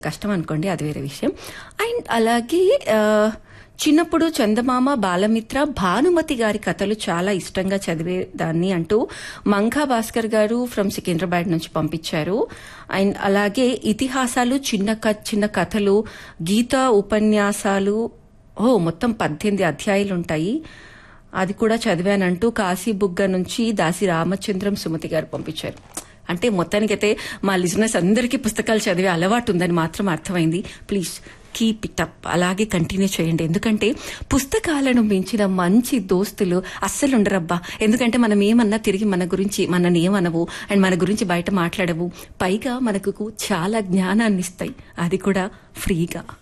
కష్టం అనుకోండి అది వేరే విషయం అండ్ అలాగే ఆ, చిన్నప్పుడు చందమామ బాలమిత్ర భానుమతి గారి కథలు చాలా ఇష్టంగా చదివేదాన్ని అంటూ మంఘా భాస్కర్ గారు ఫ్రమ్ సికింద్రాబాద్ నుంచి పంపించారు అండ్ అలాగే ఇతిహాసాలు చిన్న క- చిన్న కథలు గీతా ఉపన్యాసాలు ఓ మొత్తం పద్దెనిమిది అధ్యాయులు ఉంటాయి అది కూడా చదివానంటూ కాశీబుగ్గ నుంచి దాసి రామచంద్రం సుమతి గారు పంపించారు అంటే మొత్తానికైతే మా లిజినెస్ అందరికీ పుస్తకాలు చదివే అలవాటు ఉందని మాత్రం అర్థమైంది ప్లీజ్ కీప్ ఇట్ అప్ అలాగే కంటిన్యూ చేయండి ఎందుకంటే పుస్తకాలను మించిన మంచి దోస్తులు అస్సలు ఉండరబ్బా ఎందుకంటే మనం ఏమన్నా తిరిగి మన గురించి మనని ఏమనవు అండ్ మన గురించి బయట మాట్లాడవు పైగా మనకు చాలా జ్ఞానాన్ని ఇస్తాయి అది కూడా ఫ్రీగా